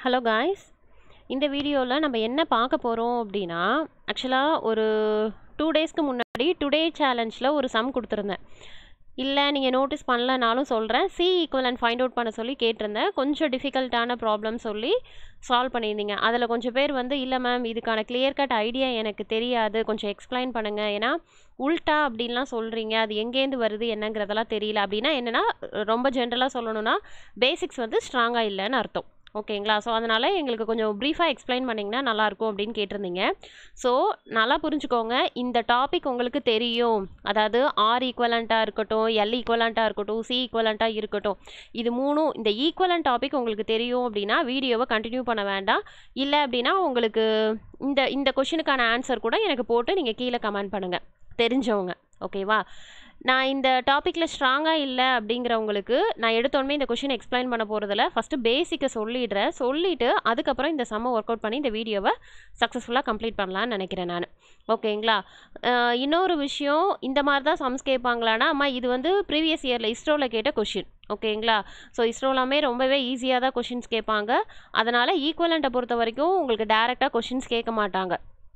hello guys இந்த வீடியோவில் நம்ம என்ன பார்க்க போகிறோம் அப்படின்னா ஆக்சுவலாக ஒரு டூ டேஸ்க்கு முன்னாடி டுடே சேலஞ்சில் ஒரு சம் கொடுத்துருந்தேன் இல்லை நீங்கள் நோட்டீஸ் பண்ணலனாலும் சொல்கிறேன் சி ஈக்குவல் ஃபைண்ட் அவுட் பண்ண சொல்லி கேட்டிருந்தேன் கொஞ்சம் டிஃபிகல்ட்டான ப்ராப்ளம் சொல்லி சால்வ் பண்ணியிருந்தீங்க அதில் கொஞ்சம் பேர் வந்து இல்லை மேம் இதுக்கான கிளியர் கட் ஐடியா எனக்கு தெரியாது கொஞ்சம் எக்ஸ்பிளைன் பண்ணுங்கள் ஏன்னா உல்ட்டா அப்படின்லாம் சொல்கிறீங்க அது எங்கேருந்து வருது என்னங்கிறதெல்லாம் தெரியல அப்படின்னா என்னென்னா ரொம்ப ஜென்ரலாக சொல்லணும்னா பேசிக்ஸ் வந்து ஸ்ட்ராங்காக இல்லைன்னு அர்த்தம் ஓகேங்களா ஸோ அதனால் எங்களுக்கு கொஞ்சம் ப்ரீஃபாக எக்ஸ்பிளைன் பண்ணிங்கன்னா நல்லாயிருக்கும் அப்படின்னு கேட்டிருந்தீங்க ஸோ நல்லா புரிஞ்சுக்கோங்க இந்த டாபிக் உங்களுக்கு தெரியும் அதாவது ஆர் ஈக்குவலண்ட்டாக இருக்கட்டும் எல் ஈக்குவலண்ட்டாக இருக்கட்டும் சி ஈக்குவலண்ட்டாக இருக்கட்டும் இது மூணும் இந்த ஈக்குவலண்ட் டாபிக் உங்களுக்கு தெரியும் அப்படின்னா வீடியோவை கண்டினியூ பண்ண வேண்டாம் இல்லை அப்படின்னா உங்களுக்கு இந்த இந்த கொஷினுக்கான ஆன்சர் கூட எனக்கு போட்டு நீங்கள் கீழே கமெண்ட் பண்ணுங்கள் தெரிஞ்சவங்க ஓகேவா நான் இந்த டாப்பிக்கில் ஸ்ட்ராங்காக இல்லை அப்படிங்கிறவங்களுக்கு நான் எடுத்தோடனே இந்த கொஷின் எக்ஸ்பிளைன் பண்ண போகிறதில்ல ஃபஸ்ட்டு பேசிக்கை சொல்லிடுறேன் சொல்லிவிட்டு அதுக்கப்புறம் இந்த சம்மை ஒர்க் அவுட் பண்ணி இந்த வீடியோவை சக்ஸஸ்ஃபுல்லாக கம்ப்ளீட் பண்ணலான்னு நினைக்கிறேன் நான் ஓகேங்களா அஹ் இன்னொரு விஷயம் இந்த மாதிரி தான் சம்ஸ் கேட்பாங்களான்னா அம்மா இது வந்து ப்ரீவியஸ் இயரில் இஸ்ரோவில் கேட்ட கொஷின் ஓகேங்களா ஸோ இஸ்ரோலாமே ரொம்பவே ஈஸியாக தான் கொஷின்ஸ் கேட்பாங்க அதனால் ஈக்குவலண்ட்டை பொறுத்த வரைக்கும் உங்களுக்கு டேரெக்டாக கொஷின்ஸ் கேட்க மாட்டாங்க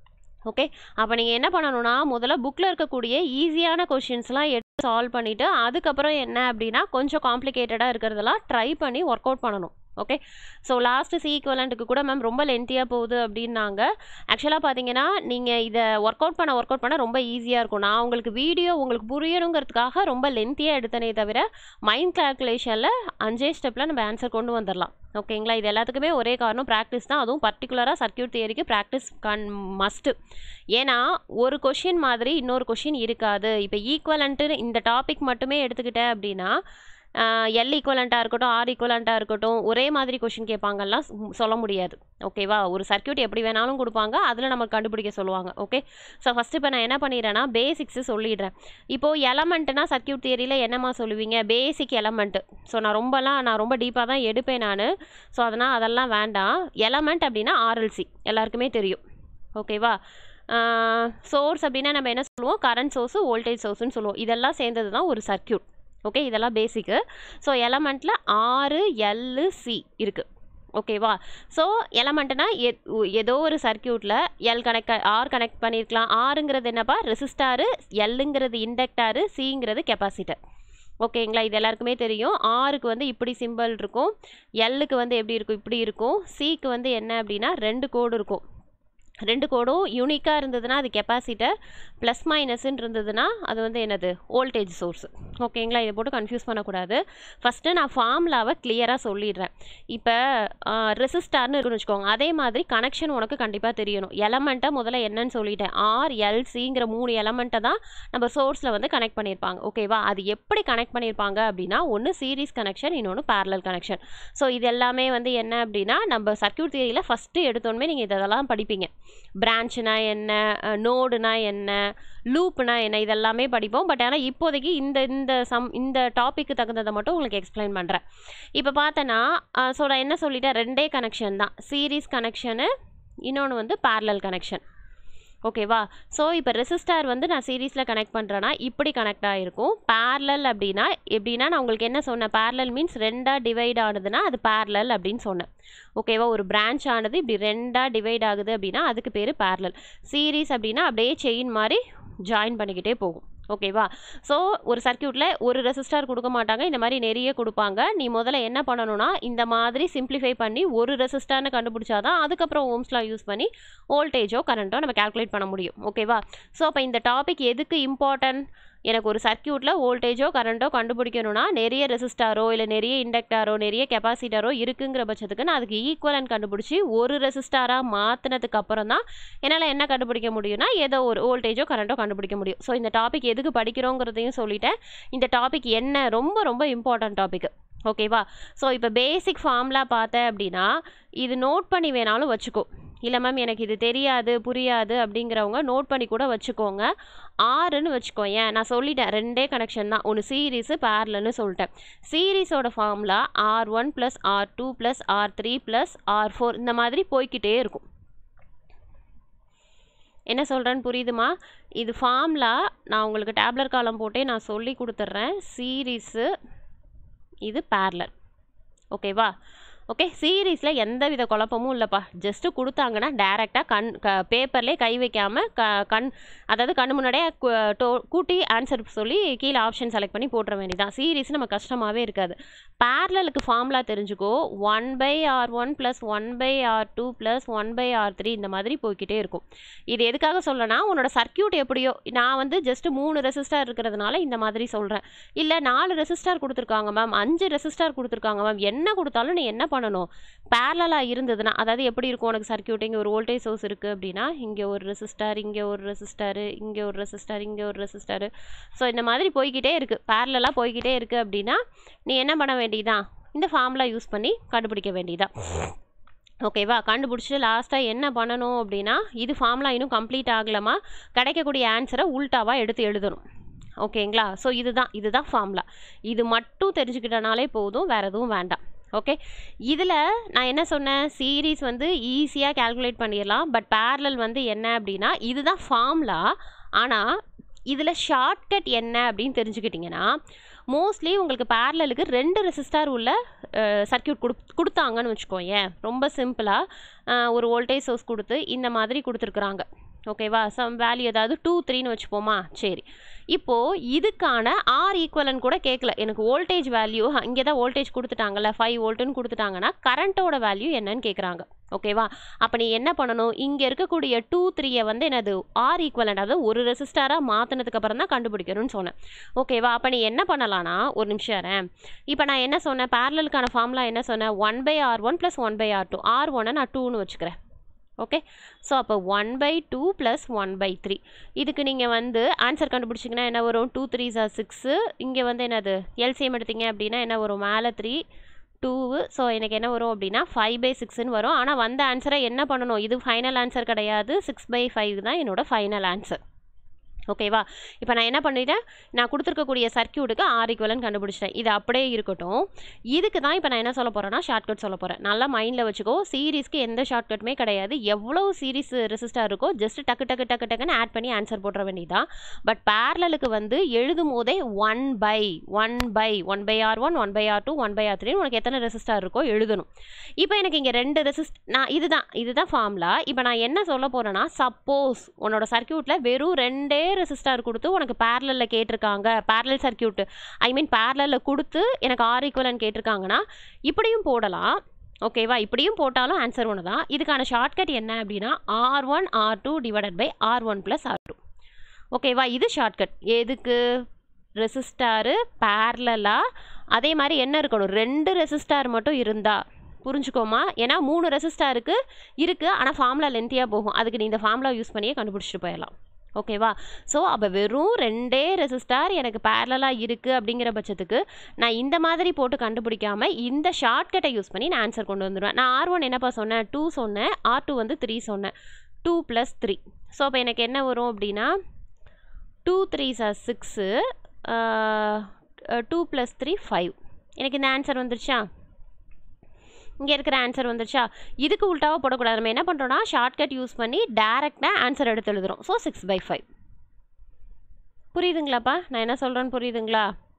ஓகே அப்போ நீங்கள் என்ன பண்ணணும்னா முதல்ல புக்கில் இருக்கக்கூடிய ஈஸியான கொஷின்ஸ்லாம் எடுத்து சால்வ் பண்ணிவிட்டு அதுக்கப்புறம் என்ன அப்படின்னா கொஞ்சம் காம்ப்ளிகேட்டடாக இருக்கிறதெல்லாம் ட்ரை பண்ணி ஒர்க் அவுட் பண்ணணும் ஓகே ஸோ லாஸ்ட்டு சி ஈக்குவலண்ட்டுக்கு கூட மேம் ரொம்ப லென்த்தியாக போகுது அப்படின்னாங்க ஆக்சுவலாக பார்த்தீங்கன்னா நீங்கள் இதை ஒர்க் அவுட் பண்ண ஒர்க் அவுட் பண்ண ரொம்ப ஈஸியாக இருக்கும் நான் உங்களுக்கு வீடியோ உங்களுக்கு புரியணுங்கிறதுக்காக ரொம்ப லென்த்தியாக எடுத்தனே தவிர மைண்ட் கால்குலேஷனில் அஞ்சே ஸ்டெப்பில் நம்ம ஆன்சர் கொண்டு வந்துடலாம் ஓகேங்களா இது எல்லாத்துக்குமே ஒரே காரணம் ப்ராக்டிஸ் தான் அதுவும் பர்டிகுலராக சர்க்கியூட் தியரிக்கு ப்ராக்டிஸ் கண் மஸ்ட்டு ஏன்னா ஒரு கொஷின் மாதிரி இன்னொரு கொஷின் இருக்காது இப்போ ஈக்குவலண்ட்டு இந்த டாபிக் மட்டுமே எடுத்துக்கிட்டேன் அப்படின்னா எல் ஈக்குவலண்ட்டாக இருக்கட்டும் ஆர் ஈக்குவலண்ட்டாக இருக்கட்டும் ஒரே மாதிரி கொஷின் கேட்பாங்கலாம் சொல்ல முடியாது ஓகேவா ஒரு சர்க்கியூட் எப்படி வேணாலும் கொடுப்பாங்க அதில் நமக்கு கண்டுபிடிக்க சொல்லுவாங்க ஓகே ஸோ ஃபஸ்ட்டு இப்போ நான் என்ன பண்ணிடுறேன்னா பேசிக்ஸு சொல்லிடுறேன் இப்போது எலமெண்ட்டுனா சர்க்கியூட் தியரியில் என்னம்மா சொல்லுவீங்க பேசிக் எலமெண்ட்டு ஸோ நான் ரொம்பலாம் நான் ரொம்ப டீப்பாக தான் எடுப்பேன் நான் ஸோ அதனால் அதெல்லாம் வேண்டாம் எலமெண்ட் அப்படின்னா ஆர்எல்சி எல்லாருக்குமே தெரியும் ஓகேவா சோர்ஸ் அப்படின்னா நம்ம என்ன சொல்லுவோம் கரண்ட் சோர்ஸு வோல்டேஜ் சோர்ஸ்னு சொல்லுவோம் இதெல்லாம் சேர்ந்தது தான் ஒரு சர்க்கியூட் ஓகே இதெல்லாம் பேசிக்கு ஸோ எலமெண்ட்டில் ஆறு எல்லு சி இருக்குது ஓகேவா ஸோ எலமெண்ட்னா ஏதோ ஒரு சர்க்கியூட்டில் எல் கனெக்ட் ஆர் கனெக்ட் பண்ணியிருக்கலாம் ஆறுங்கிறது என்னப்பா ரெசிஸ்டாரு எல்லுங்கிறது இண்டக்டாரு சிங்கிறது கெப்பாசிட்டர் ஓகேங்களா இது எல்லாருக்குமே தெரியும் ஆருக்கு வந்து இப்படி சிம்பிள் இருக்கும் எல்லுக்கு வந்து எப்படி இருக்கும் இப்படி இருக்கும் சிக்கு வந்து என்ன அப்படின்னா ரெண்டு கோடு இருக்கும் ரெண்டு கோடும் யூனிக்காக இருந்ததுன்னா அது கெப்பாசிட்டர் ப்ளஸ் மைனஸ்ன்னு இருந்ததுன்னா அது வந்து என்னது வோல்டேஜ் சோர்ஸ் ஓகேங்களா இதை போட்டு கன்ஃபியூஸ் பண்ணக்கூடாது ஃபஸ்ட்டு நான் ஃபார்முலாவை கிளியராக சொல்லிடுறேன் இப்போ ரெசிஸ்டார்னு இருக்குன்னு வச்சுக்கோங்க அதே மாதிரி கனெக்ஷன் உனக்கு கண்டிப்பாக தெரியணும் எலமெண்ட்டை முதல்ல என்னன்னு சொல்லிட்டேன் ஆர் எல்சிங்கிற மூணு எலமெண்ட்டை தான் நம்ம சோர்ஸில் வந்து கனெக்ட் பண்ணியிருப்பாங்க ஓகேவா அது எப்படி கனெக்ட் பண்ணியிருப்பாங்க அப்படின்னா ஒன்று சீரீஸ் கனெக்ஷன் இன்னொன்று பேரலல் கனெக்ஷன் ஸோ இது எல்லாமே வந்து என்ன அப்படின்னா நம்ம சர்க்கியூட் தியரியில் ஃபஸ்ட்டு எடுத்தோன்னே நீங்கள் இதெல்லாம் படிப்பீங்க பிரான்ச்சுனா என்ன நோடுனா என்ன லூப்னா என்ன இதெல்லாமே படிப்போம் பட் ஆனால் இப்போதைக்கு இந்த இந்த சம் இந்த டாப்பிக்கு தகுந்ததை மட்டும் உங்களுக்கு எக்ஸ்பிளைன் பண்ணுறேன் இப்போ பார்த்தேன்னா ஸோ நான் என்ன சொல்லிட்டேன் ரெண்டே கனெக்ஷன் தான் சீரீஸ் கனெக்ஷனு இன்னொன்று வந்து பேரலல் கனெக்ஷன் ஓகேவா ஸோ இப்போ ரெசிஸ்டார் வந்து நான் சீரீஸில் கனெக்ட் பண்ணுறேன்னா இப்படி கனெக்ட் ஆகிருக்கும் பேரலல் அப்படின்னா எப்படின்னா நான் உங்களுக்கு என்ன சொன்னேன் பேரலல் மீன்ஸ் ரெண்டாக டிவைட் ஆனதுன்னா அது பேரலல் அப்படின்னு சொன்னேன் ஓகேவா ஒரு பிரான்ச் ஆனது இப்படி ரெண்டாக டிவைட் ஆகுது அப்படின்னா அதுக்கு பேர் பேரலல் சீரீஸ் அப்படின்னா அப்படியே செயின் மாதிரி ஜாயின் பண்ணிக்கிட்டே போகும் ஓகேவா ஸோ ஒரு சர்க்கியூட்டில் ஒரு ரெசிஸ்டார் கொடுக்க மாட்டாங்க இந்த மாதிரி நிறைய கொடுப்பாங்க நீ முதல்ல என்ன பண்ணணும்னா இந்த மாதிரி சிம்பிளிஃபை பண்ணி ஒரு ரெசிஸ்டார்னு கண்டுபிடிச்சாதான் அதுக்கப்புறம் ஓம்ஸ்லாம் யூஸ் பண்ணி வோல்டேஜோ கரண்ட்டோ நம்ம கால்குலேட் பண்ண முடியும் ஓகேவா ஸோ அப்போ இந்த டாபிக் எதுக்கு இம்பார்ட்டன்ட் எனக்கு ஒரு சர்க்கியூட்டில் வோல்டேஜோ கரண்ட்டோ கண்டுபிடிக்கணும்னா நிறைய ரெசிஸ்டாரோ இல்லை நிறைய இண்டக்டாரோ நிறைய கெப்பாசிட்டரோ இருக்குங்கிற பட்சத்துக்கு நான் அதுக்கு ஈக்குவலன் கண்டுபிடிச்சி ஒரு ரெசிஸ்டாராக மாற்றினதுக்கு அப்புறம் தான் என்னால் என்ன கண்டுபிடிக்க முடியும்னா ஏதோ ஒரு வோல்டேஜோ கரண்ட்டோ கண்டுபிடிக்க முடியும் ஸோ இந்த டாபிக் எதுக்கு படிக்கிறோங்கிறதையும் சொல்லிட்டேன் இந்த டாபிக் என்ன ரொம்ப ரொம்ப இம்பார்ட்டன்ட் டாபிக் ஓகேவா ஸோ இப்போ பேசிக் ஃபார்ம்லாம் பார்த்தேன் அப்படின்னா இது நோட் பண்ணி வேணாலும் வச்சுக்கோ இல்லை மேம் எனக்கு இது தெரியாது புரியாது அப்படிங்கிறவங்க நோட் பண்ணி கூட வச்சுக்கோங்க ஆறுன்னு வச்சுக்கோ ஏன் நான் சொல்லிட்டேன் ரெண்டே கனெக்ஷன் தான் ஒன்று சீரீஸு பேரலன்னு சொல்லிட்டேன் சீரீஸோட formula R one plus R two plus R three plus R four இந்த மாதிரி போய்கிட்டே இருக்கும் என்ன சொல்கிறேன்னு புரியுதுமா இது ஃபார்முலா நான் உங்களுக்கு டேப்லர் காலம் போட்டே நான் சொல்லி கொடுத்துட்றேன் சீரீஸு இது பேரலல் ஓகேவா ஓகே சீரீஸில் எந்த வித குழப்பமும் இல்லைப்பா ஜஸ்ட்டு கொடுத்தாங்கன்னா டேரெக்டாக கண் க பேப்பர்லேயே கை வைக்காமல் க கண் அதாவது கண்ணு முன்னாடியே கு- டோ- கூட்டி ஆன்சர் சொல்லி கீழே ஆப்ஷன் செலக்ட் பண்ணி போட்டுற வேண்டியதான் சீரீஸ் நம்ம கஷ்டமாகவே இருக்காது பேரலலுக்கு ஃபார்முலா தெரிஞ்சுக்கோ one by R one plus one by R two plus one by R three இந்த மாதிரி போய்க்கிட்டே இருக்கும் இது எதுக்காக சொல்லனா உன்னோட சர்க்கியூட் எப்படியோ நான் வந்து ஜஸ்ட் மூணு ரெசிஸ்டார் இருக்கிறதுனால இந்த மாதிரி சொல்கிறேன் இல்லை நாலு ரெசிஸ்டார் கொடுத்துருக்காங்க மேம் அஞ்சு ரெசிஸ்டார் கொடுத்துருக்காங்க மேம் என்ன கொடுத்தாலும் நீ என்ன பண்ணணும் பேரலாக இருந்ததுன்னா அதாவது எப்படி இருக்கும் உனக்கு சர்க்கியூட் இங்கே ஒரு வோல்டேஜ் சோர்ஸ் இருக்குது அப்படின்னா இங்கே ஒரு ரெசிஸ்டார் இங்கே ஒரு ரெசிஸ்டார் இங்கே ஒரு ரெசிஸ்டார் இங்கே ஒரு ரெசிஸ்டார் ஸோ இந்த மாதிரி போய்க்கிட்டே இருக்குது பேரலாக போய்க்கிட்டே இருக்குது அப்படின்னா நீ என்ன பண்ண வேண்டியதான் இந்த ஃபார்முலா யூஸ் பண்ணி கண்டுபிடிக்க வேண்டியதான் ஓகேவா கண்டுபிடிச்சிட்டு லாஸ்ட்டாக என்ன பண்ணணும் அப்படின்னா இது ஃபார்முலா இன்னும் கம்ப்ளீட் ஆகலாமா கிடைக்கக்கூடிய ஆன்சரை உல்டாவாக எடுத்து எழுதணும் ஓகேங்களா ஸோ இதுதான் இதுதான் ஃபார்முலா இது மட்டும் தெரிஞ்சுக்கிட்டனாலே போதும் வேறு எதுவும் வேண்டாம் ஓகே இதில் நான் என்ன சொன்னேன் சீரீஸ் வந்து ஈஸியாக கால்குலேட் பண்ணிடலாம் பட் parallel வந்து என்ன அப்படின்னா இதுதான் ஃபார்முலா ஆனால் இதில் ஷார்ட்கட் என்ன அப்படின்னு தெரிஞ்சுக்கிட்டிங்கன்னா மோஸ்ட்லி உங்களுக்கு பேரலலுக்கு ரெண்டு ரெசிஸ்டார் உள்ள சர்க்கியூட் கொடு கொடுத்தாங்கன்னு வச்சுக்கோயேன் ரொம்ப சிம்பிளாக ஒரு வோல்டேஜ் சோர்ஸ் கொடுத்து இந்த மாதிரி கொடுத்துருக்குறாங்க ஓகேவா சம் வேல்யூ ஏதாவது டூ த்ரீன்னு வச்சுப்போமா சரி இப்போது இதுக்கான ஆர் ஈக்குவலன் கூட கேட்கல எனக்கு வோல்டேஜ் வேல்யூ இங்கே தான் வோல்டேஜ் கொடுத்துட்டாங்கல்ல ஃபைவ் வோல்ட்டுன்னு கொடுத்துட்டாங்கன்னா கரண்ட்டோட வேல்யூ என்னன்னு கேட்குறாங்க ஓகேவா அப்போ நீ என்ன பண்ணணும் இங்கே இருக்கக்கூடிய டூ த்ரீயை வந்து என்னது ஆர் ஈக்குவலண்ட் அதாவது ஒரு ரெசிஸ்டாராக மாற்றினதுக்கு அப்புறம் தான் கண்டுபிடிக்கணும்னு சொன்னேன் ஓகேவா அப்போ நீ என்ன பண்ணலாம்னா ஒரு நிமிஷம் இரேன் இப்போ நான் என்ன சொன்னேன் பேரலுக்கான ஃபார்முலா என்ன சொன்னேன் one by R one plus one by R two R ஒன்னை நான் டூன்னு வச்சுக்கிறேன் ஓகே ஸோ அப்போ one by two plus one by three இதுக்கு நீங்கள் வந்து ஆன்சர் கண்டுபிடிச்சிங்கன்னா என்ன வரும் டூ த்ரீ சார் சிக்ஸு இங்கே வந்து என்னது எல்சிஎம் எடுத்தீங்க அப்படின்னா என்ன வரும் மேலே த்ரீ டூவு ஸோ எனக்கு என்ன வரும் அப்படின்னா ஃபைவ் பை சிக்ஸ்னு வரும் ஆனால் வந்த ஆன்சரை என்ன பண்ணணும் இது ஃபைனல் ஆன்சர் கிடையாது சிக்ஸ் பை ஃபைவ் தான் என்னோட ஃபைனல் ஆன்சர் ஓகேவா இப்போ நான் என்ன பண்ணிட்டேன் நான் கொடுத்துருக்கக்கூடிய சர்க்கியூட்டுக்கு ஆர் ஈக்குவலன் கண்டுபிடிச்சிட்டேன் இது அப்படியே இருக்கட்டும் இதுக்கு தான் இப்போ நான் என்ன சொல்ல போகிறேன்னா ஷார்ட்கட் சொல்ல போகிறேன் நல்லா மைண்டில் வச்சுக்கோ சீரீஸ்க்கு எந்த ஷார்ட்கட்டுமே கிடையாது எவ்வளோ சீரீஸ் ரெசிஸ்டார் இருக்கோ ஜஸ்ட் டக்கு டக்கு டக்கு டக்குன்னு ஆட் பண்ணி ஆன்சர் போட்டுற வேண்டியதான் பட் பேரலலுக்கு வந்து எழுதும் போதே one by one by one by R one one by R two one by R three உனக்கு எத்தனை ரெசிஸ்டார் இருக்கோ எழுதணும் இப்போ எனக்கு இங்கே ரெண்டு ரெசிஸ்ட் நான் இதுதான் இதுதான் ஃபார்முலா இப்போ நான் என்ன சொல்ல போகிறேன்னா சப்போஸ் உன்னோட சர்க்கியூட்டில் வெறும் ரெண்டே ரெசிஸ்டார் கொடுத்து உனக்கு பேரலில் கேட்டிருக்காங்க பேரலல் சர்க்கியூட் ஐ மீன் பேரலில் கொடுத்து எனக்கு ஆர் ஈக்குவலன் கேட்டிருக்காங்கன்னா இப்படியும் போடலாம் ஓகேவா இப்படியும் போட்டாலும் ஆன்சர் ஒன்று தான் இதுக்கான ஷார்ட்கட் என்ன அப்படின்னா R one R two divided by R one plus R two ஓகேவா இது ஷார்ட்கட் எதுக்கு ரெசிஸ்டாரு பேரலாக அதே மாதிரி என்ன இருக்கணும் ரெண்டு ரெசிஸ்டார் மட்டும் இருந்தா புரிஞ்சுக்கோமா ஏன்னா மூணு ரெசிஸ்டாருக்கு இருக்குது ஆனால் ஃபார்முலா லென்த்தியாக போகும் அதுக்கு நீ இந்த ஃபார்முலா யூஸ் பண்ணியே கண்டுபிடிச்சிட்டு போயிடலாம் ஓகேவா ஸோ அப்போ வெறும் ரெண்டே ரெசிஸ்டார் எனக்கு பேரலாக இருக்குது அப்படிங்கிற பட்சத்துக்கு நான் இந்த மாதிரி போட்டு கண்டுபிடிக்காம இந்த ஷார்ட்கட்டை யூஸ் பண்ணி நான் ஆன்சர் கொண்டு வந்துடுவேன் நான் ஆர் ஒன் என்னப்பா சொன்னேன் டூ சொன்னேன் ஆர் டூ வந்து த்ரீ சொன்னேன் டூ ப்ளஸ் த்ரீ ஸோ அப்போ எனக்கு என்ன வரும் அப்படின்னா two three sir six two plus three five எனக்கு இந்த ஆன்சர் வந்துருச்சா இங்கே இருக்கிற ஆன்சர் வந்துருச்சா இதுக்கு உல்ட்டாவாக போடக்கூடாது நம்ம என்ன பண்ணுறோம்னா ஷார்ட்கட் யூஸ் பண்ணி டேரெக்டாக ஆன்சர் எடுத்து எழுதுறோம் ஸோ சிக்ஸ் பை ஃபைவ் புரியுதுங்களாப்பா நான் என்ன சொல்கிறேன்னு புரியுதுங்களா